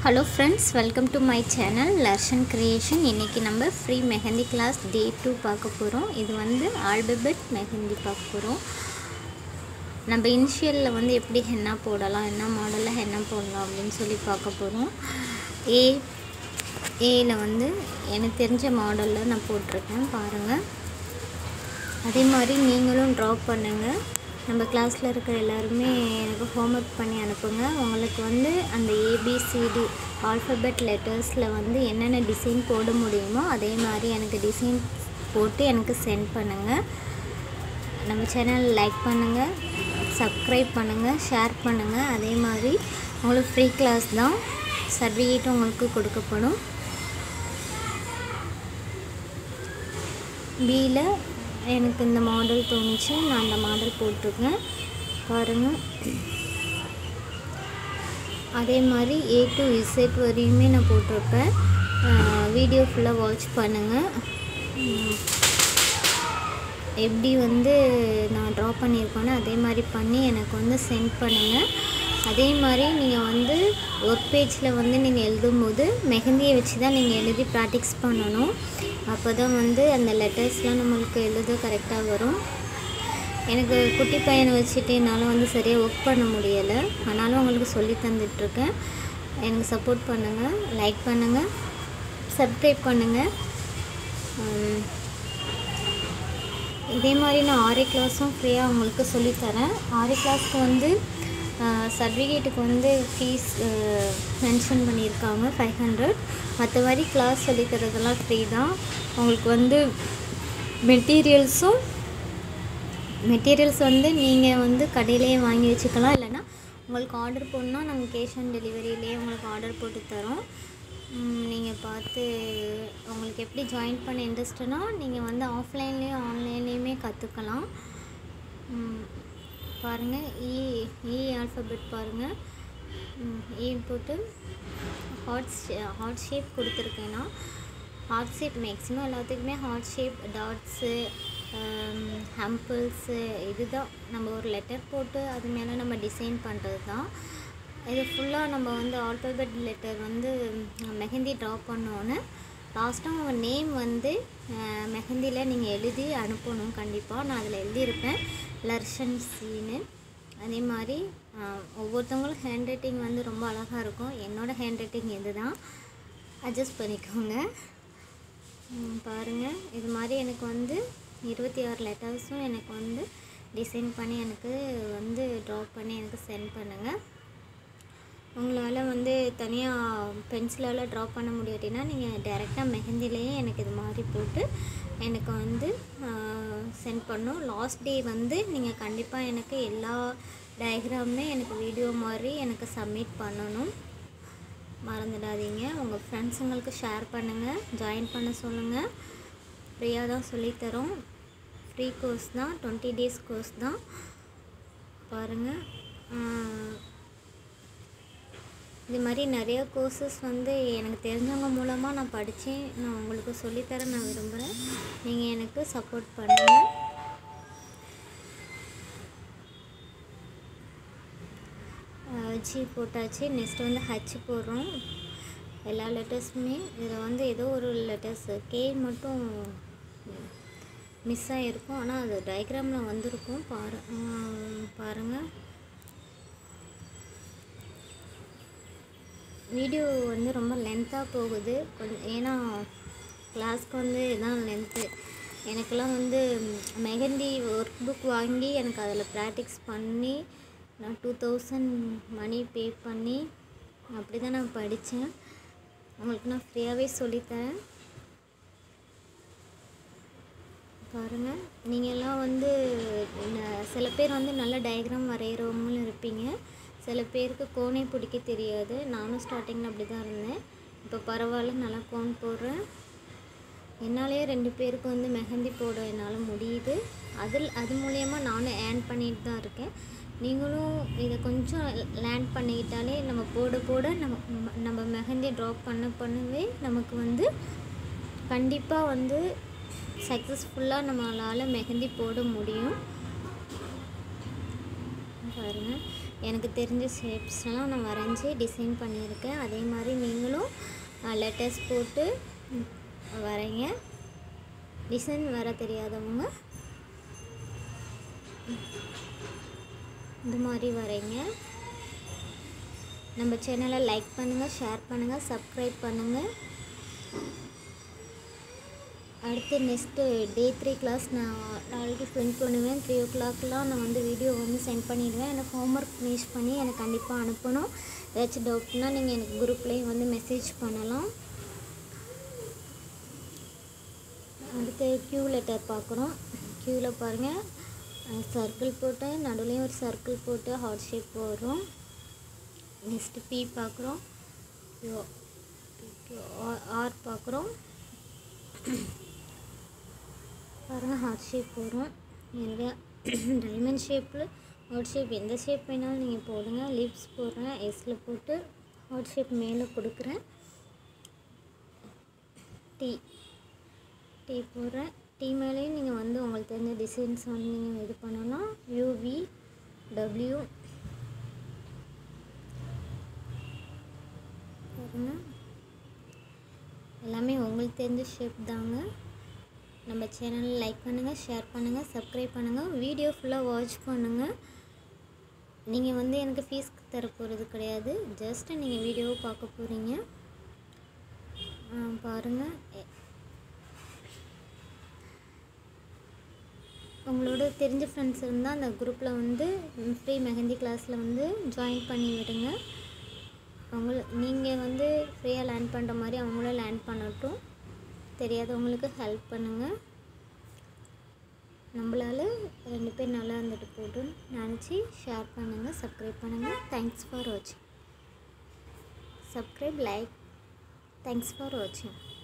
hello friends welcome to my channel Larshan creation இன்றைக்கி நம்ம free mehndi class day two பார்க்க போகிறோம் இது வந்து ஆல்பபெட் மெஹந்தி பார்க்க போகிறோம் நம்ம இனிஷியலில் வந்து எப்படி ஹென்னா போடலாம் என்ன மாடலில் ஹென்னா போடலாம் அப்படின்னு சொல்லி பார்க்க போகிறோம் ஏ ஏல வந்து எனக்கு தெரிஞ்ச மாடலில் நான் போட்டிருக்கேன் பாருங்கள் அதே மாதிரி நீங்களும் ட்ரா பண்ணுங்கள் நம்ம கிளாஸில் இருக்கிற எல்லாருமே எனக்கு ஹோம்ஒர்க் பண்ணி அனுப்புங்க உங்களுக்கு வந்து அந்த ஏபிசிடி ஆல்ஃபபெட் லெட்டர்ஸில் வந்து என்னென்ன டிசைன் போட முடியுமோ அதே மாதிரி எனக்கு டிசைன் போட்டு எனக்கு சென்ட் பண்ணுங்கள் நம்ம சேனல் லைக் பண்ணுங்கள் சப்ஸ்கிரைப் பண்ணுங்கள் ஷேர் பண்ணுங்கள் அதே மாதிரி உங்களுக்கு ஃப்ரீ கிளாஸ் தான் சர்டிஃபிகேட்டும் உங்களுக்கு கொடுக்கப்படும் பியில் எனக்கு இந்த மாடல் தோணுச்சு நான் அந்த மாடல் போட்டிருக்கேன் பாருங்கள் அதே மாதிரி ஏ டு இசட் வரையுமே நான் போட்டிருப்பேன் வீடியோ ஃபுல்லாக வாட்ச் பண்ணுங்கள் உம், எப்படி வந்து நான் ட்ரா பண்ணியிருக்கோன்னு அதே மாதிரி பண்ணி எனக்கு வந்து சென்ட் பண்ணுங்கள் அதே மாதிரி நீங்கள் வந்து ஒர்க் பேஜில் வந்து நீங்கள் எழுதும்போது மெஹந்தியை வச்சு தான் நீங்கள் எழுதி ப்ராக்டிஸ் பண்ணணும் அப்போ தான் வந்து அந்த லெட்டர்ஸ்லாம் நம்மளுக்கு எழுத கரெக்டாக வரும் எனக்கு குட்டி பையனை வச்சுட்டு என்னால் வந்து சரியாக ஒர்க் பண்ண முடியலை ஆனாலும் உங்களுக்கு சொல்லி தந்துட்டுருக்கேன் எனக்கு சப்போர்ட் பண்ணுங்கள் லைக் பண்ணுங்கள் சப்ஸ்கிரைப் பண்ணுங்கள் உம், இதே மாதிரி நான் ஆரி கிளாஸும் ஃப்ரீயாக உங்களுக்கு சொல்லித்தரேன் ஆரி கிளாஸ்க்கு வந்து சர்டிஃபிகேட்டுக்கு வந்து ஃபீஸ் மென்ஷன் பண்ணியிருக்காங்க ஃபைவ் ஹண்ட்ரட் மற்றபடி கிளாஸ் சொல்லித்தரதெல்லாம் ஃப்ரீ தான் உங்களுக்கு வந்து மெட்டீரியல்ஸும் மெட்டீரியல்ஸ் வந்து நீங்கள் வந்து கடையிலேயே வாங்கி வச்சுக்கலாம் இல்லைன்னா உங்களுக்கு ஆர்டர் போடணுன்னா நாங்கள் கேஷ் ஆன் டெலிவரியிலேயே உங்களுக்கு ஆர்டர் போட்டு தரோம் நீங்கள் பார்த்து உங்களுக்கு எப்படி ஜாயின் பண்ண இன்ட்ரெஸ்ட்னா நீங்கள் வந்து ஆஃப்லைன்லேயும் ஆன்லைன்லேயுமே கற்றுக்கலாம் பாருங்கள் இ இ ஆல்ஃபபெட் பாருங்கள் இ போட்டு ஹார்ட் ஹார்ட் ஷேப் கொடுத்துருக்கேன்னா ஹார்ட் ஷேப் மேக்ஸிமம் எல்லாத்துக்குமே ஹார்ட் ஷேப் டாட்ஸு ஹம்பிள்ஸு இதுதான் நம்ம ஒரு லெட்டர் போட்டு அது மேலே நம்ம டிசைன் பண்ணுறது தான் இது ஃபுல்லாக நம்ம வந்து ஆல்பபெட் லெட்டர் வந்து மெஹந்தி ட்ரா பண்ணோன்னு லாஸ்ட்டாக உங்கள் நேம் வந்து மெஹந்தியில் நீங்கள் எழுதி அனுப்பணும் கண்டிப்பாக நான் அதில் எழுதியிருப்பேன் லர்ஷன் சீனு அதே மாதிரி அஹ், ஒவ்வொருத்தவங்களும் ஹேண்ட் ரைட்டிங் வந்து ரொம்ப அழகாக இருக்கும் என்னோடய ஹேண்ட் ரைட்டிங் இது தான் அட்ஜஸ்ட் பண்ணிக்கோங்க ம், பாருங்கள் இது மாதிரி எனக்கு வந்து இருபத்தி ஆறு லெட்டர்ஸும் எனக்கு வந்து டிசைன் பண்ணி எனக்கு வந்து ட்ரா பண்ணி எனக்கு சென்ட் பண்ணுங்கள் உங்களால் வந்து தனியாக பென்சிலால் ட்ரா பண்ண முடியாட்டினா நீங்கள் டைரெக்டாக மெஹந்திலேயே எனக்கு இது மாதிரி போட்டு எனக்கு வந்து சென்ட் பண்ணும் லாஸ்ட் டே வந்து நீங்கள் கண்டிப்பாக எனக்கு எல்லா டயக்ராமுமே எனக்கு வீடியோ மாதிரி எனக்கு சப்மிட் பண்ணணும் மறந்துடாதீங்க உங்கள் ஃப்ரெண்ட்ஸுங்களுக்கு ஷேர் பண்ணுங்கள் ஜாயின் பண்ண சொல்லுங்கள் ஃப்ரீயாக தான் சொல்லித்தரோம் ஃப்ரீ கோர்ஸ் தான் டுவெண்ட்டி டேஸ் கோர்ஸ் தான் பாருங்கள் இது மாதிரி நிறைய கோர்சஸ் வந்து எனக்கு தெரிஞ்சவங்க மூலமாக நான் படித்து நான் உங்களுக்கு சொல்லித்தர நான் விரும்புகிறேன் நீங்கள் எனக்கு சப்போர்ட் பண்ணுங்கள் ஜி போட்டாச்சு நெக்ஸ்ட் வந்து ஹச் போடுறோம் எல்லா லெட்டர்ஸுமே இதில் வந்து ஏதோ ஒரு லெட்டர்ஸ் கே மட்டும் மிஸ் ஆகிருக்கும் ஆனால் அது டயக்ராமில் வந்திருக்கும் பாரு பாருங்கள் வீடியோ வந்து ரொம்ப லென்த்தாக போகுது கொஞ்சம் ஏன்னா கிளாஸ்க்கு வந்து இதான் லென்த்து எனக்கெல்லாம் வந்து மெஹந்தி ஒர்க் புக் வாங்கி எனக்கு அதில் ப்ராக்டிக்ஸ் பண்ணி நான் டூ தௌசண்ட் மணி பே பண்ணி அப்படி தான் நான் படித்தேன் உங்களுக்கு நான் ஃப்ரீயாகவே சொல்லித்தரேன் பாருங்கள் நீங்கள்லாம் வந்து ந- சில பேர் வந்து நல்ல டயக்ராம் வரைகிறவங்களும் இருப்பீங்க சில பேருக்கு கோனே பிடிக்க தெரியாது நானும் ஸ்டார்டிங்கில் அப்படி தான் இருந்தேன் இப்போ பரவாயில்ல நல்லா கோன் போடுறேன் என்னாலேயே ரெண்டு பேருக்கு வந்து மெஹந்தி போட என்னால் முடியுது அதில் அது மூலயமா நானும் ஏர்ன் பண்ணிட்டு தான் இருக்கேன் நீங்களும் இதை கொஞ்சம் லேர்ன் பண்ணிக்கிட்டாலே நம்ம போட போட நம்ம நம்ம- நம்ம மெஹந்தியை ட்ராப் பண்ண பண்ணவே நமக்கு வந்து கண்டிப்பாக வந்து சக்ஸஸ்ஃபுல்லாக நம்மளால் மெஹந்தி போட முடியும் பாருங்கள் எனக்கு தெரிஞ்ச ஷேப்ஸ்லாம் நான் வரைஞ்சி டிசைன் பண்ணியிருக்கேன் அதே மாதிரி நீங்களும் லெட்டர்ஸ் போட்டு ம், வரைங்க டிசைன் வர தெரியாதவங்க இந்த மாதிரி வரைங்க நம்ம சேனலை லைக் பண்ணுங்கள் ஷேர் பண்ணுங்கள் சப்ஸ்கிரைப் பண்ணுங்கள் அடுத்து நெக்ஸ்ட்டு டே த்ரீ கிளாஸ் நான் நாளைக்கு சென்ட் பண்ணுவேன் த்ரீ ஓ கிளாக்லாம் நான் வந்து வீடியோ வந்து சென்ட் பண்ணிடுவேன் எனக்கு ஹோம்ஒர்க் ஃபினிஷ் பண்ணி எனக்கு கண்டிப்பாக அனுப்பணும் ஏதாச்சும் டவுட்னா நீங்கள் எனக்கு குரூப்லேயும் வந்து மெசேஜ் பண்ணலாம் அடுத்து க்யூ லெட்டர் பார்க்குறோம் க்யூவில் பாருங்கள் சர்க்கிள் போட்டு நடுவுலையும் ஒரு சர்க்கிள் போட்டு ஹார்ட் ஷேப் வரும் நெக்ஸ்ட்டு பி பார்க்குறோம் ஆர் பார்க்குறோம் பாருங்கள் ஹார்ட் ஷேப் வரும் நிறையா டைமண்ட் ஷேப்பில் ஹார்ட் ஷேப் எந்த ஷேப் வேணாலும் நீங்கள் போடுங்க லிப்ஸ் போடுறேன் எஸ்ஸில் போட்டு ஹார்ட் ஷேப் மேலே கொடுக்குறேன் டீ டீ போடுறேன் டீ மேலேயும் நீங்கள் வந்து உங்களுக்கு தெரிஞ்ச டிசைன்ஸ் வந்து நீங்கள் இது பண்ணலாம் யூவி டபிள்யூ பாருங்க எல்லாமே உங்களுக்கு தெரிஞ்ச ஷேப் தாங்க நம்ம சேனலை லைக் பண்ணுங்கள் ஷேர் பண்ணுங்கள் சப்ஸ்கிரைப் பண்ணுங்கள் வீடியோ ஃபுல்லாக வாட்ச் பண்ணுங்கள் நீங்கள் வந்து எனக்கு ஃபீஸ் தர போகிறது கிடையாது ஜஸ்ட்டு நீங்கள் வீடியோவை பார்க்க போகிறீங்க பாருங்கள் எ- உங்களோட தெரிஞ்ச ஃப்ரெண்ட்ஸ் இருந்தால் அந்த குரூப்பில் வந்து ஃப்ரீ மெஹந்தி கிளாஸில் வந்து ஜாயின் பண்ணி விடுங்க அவங்கள நீங்கள் வந்து ஃப்ரீயாக லேர்ன் பண்ணுற மாதிரி அவங்களும் லேர்ன் பண்ணட்டும் தெரியாதவங்களுக்கு ஹெல்ப் பண்ணுங்கள் நம்மளால ரெண்டு பேர் நல்லா இருந்துட்டு போட்டுன்னு நினச்சி ஷேர் பண்ணுங்கள் சப்ஸ்கிரைப் பண்ணுங்கள் தேங்க்ஸ் ஃபார் வாட்சிங் சப்ஸ்கிரைப் லைக் தேங்க்ஸ் ஃபார் வாட்சிங்